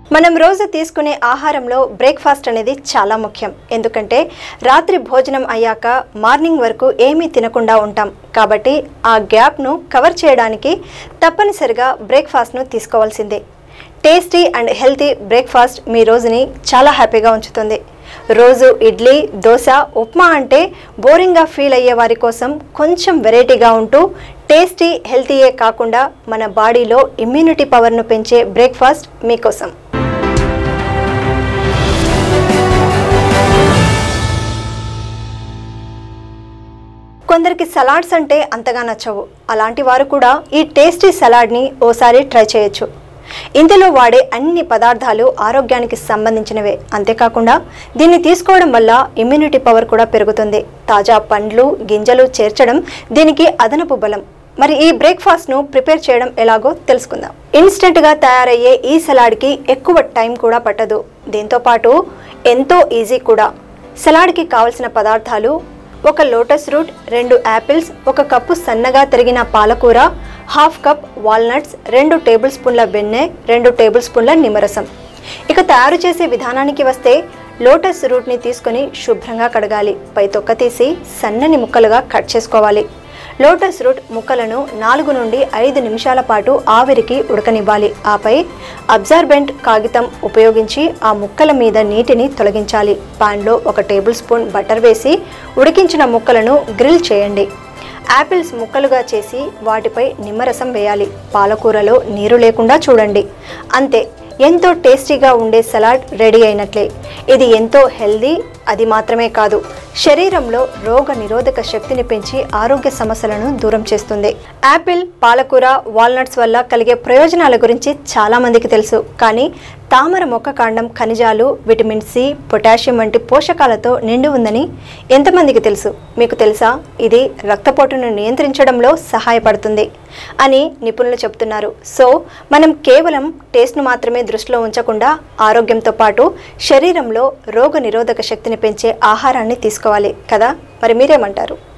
మనం రోజు తీసుకునే ఆహారంలో బ్రేక్ఫాస్ట్ అనేది చాలా ముఖ్యం ఎందుకంటే రాత్రి భోజనం అయ్యాక మార్నింగ్ వరకు ఏమీ తినకుండా ఉంటాం కాబట్టి ఆ గ్యాప్ను కవర్ చేయడానికి తప్పనిసరిగా బ్రేక్ఫాస్ట్ను తీసుకోవాల్సిందే టేస్టీ అండ్ హెల్తీ బ్రేక్ఫాస్ట్ మీ రోజుని చాలా హ్యాపీగా ఉంచుతుంది రోజు ఇడ్లీ దోశ ఉప్మా అంటే బోరింగ్గా ఫీల్ అయ్యే వారి కోసం కొంచెం వెరైటీగా ఉంటూ టేస్టీ హెల్తీయే కాకుండా మన బాడీలో ఇమ్యూనిటీ పవర్ను పెంచే బ్రేక్ఫాస్ట్ మీకోసం కొందరికి సలాడ్స్ అంటే అంతగా నచ్చవు అలాంటి వారు కూడా ఈ టేస్టీ సలాడ్ని ఓసారి ట్రై చేయొచ్చు ఇందులో వాడే అన్ని పదార్థాలు ఆరోగ్యానికి సంబంధించినవే అంతేకాకుండా దీన్ని తీసుకోవడం వల్ల ఇమ్యూనిటీ పవర్ కూడా పెరుగుతుంది తాజా పండ్లు గింజలు చేర్చడం దీనికి అదనపు బలం మరి ఈ బ్రేక్ఫాస్ట్ను ప్రిపేర్ చేయడం ఎలాగో తెలుసుకుందాం ఇన్స్టెంట్గా తయారయ్యే ఈ సలాడ్కి ఎక్కువ టైం కూడా పట్టదు దీంతోపాటు ఎంతో ఈజీ కూడా సలాడ్కి కావలసిన పదార్థాలు ఒక లోటస్ రూట్ రెండు యాపిల్స్ ఒక కప్పు సన్నగా తరిగిన పాలకూర హాఫ్ కప్ వాల్నట్స్ రెండు టేబుల్ స్పూన్ల వెన్నె రెండు టేబుల్ స్పూన్ల నిమ్మరసం ఇక తయారు చేసే విధానానికి వస్తే లోటస్ రూట్ని తీసుకొని శుభ్రంగా కడగాలి పై తొక్క తీసి సన్నని ముక్కలుగా కట్ చేసుకోవాలి లోటస్ రూట్ ముక్కలను నాలుగు నుండి ఐదు నిమిషాల పాటు ఆవిరికి ఉడకనివ్వాలి ఆపై అబ్జర్బెంట్ కాగితం ఉపయోగించి ఆ ముక్కల మీద నీటిని తొలగించాలి పాన్లో ఒక టేబుల్ స్పూన్ బటర్ వేసి ఉడికించిన ముక్కలను గ్రిల్ చేయండి యాపిల్స్ ముక్కలుగా చేసి వాటిపై నిమ్మరసం వేయాలి పాలకూరలో నీరు లేకుండా చూడండి అంతే ఎంతో టేస్టీగా ఉండే సలాడ్ రెడీ అయినట్లే ఇది ఎంతో హెల్దీ అది మాత్రమే కాదు శరీరంలో రోగ నిరోధక శక్తిని పెంచి ఆరోగ్య సమస్యలను దూరం చేస్తుంది యాపిల్ పాలకూర వాల్నట్స్ వల్ల కలిగే ప్రయోజనాల గురించి చాలా మందికి తెలుసు కానీ తామర మొక్క కాండం ఖనిజాలు విటమిన్ సి పొటాషియం వంటి పోషకాలతో నిండి ఉందని ఎంతమందికి తెలుసు మీకు తెలుసా ఇది రక్తపోటును నియంత్రించడంలో సహాయపడుతుంది అని నిపుణులు చెబుతున్నారు సో మనం కేవలం టేస్ట్ను మాత్రమే దృష్టిలో ఉంచకుండా ఆరోగ్యంతో పాటు శరీరంలో రోగ నిరోధక శక్తిని పెంచే ఆహారాన్ని తీసుకోవాలి కదా మరి మీరేమంటారు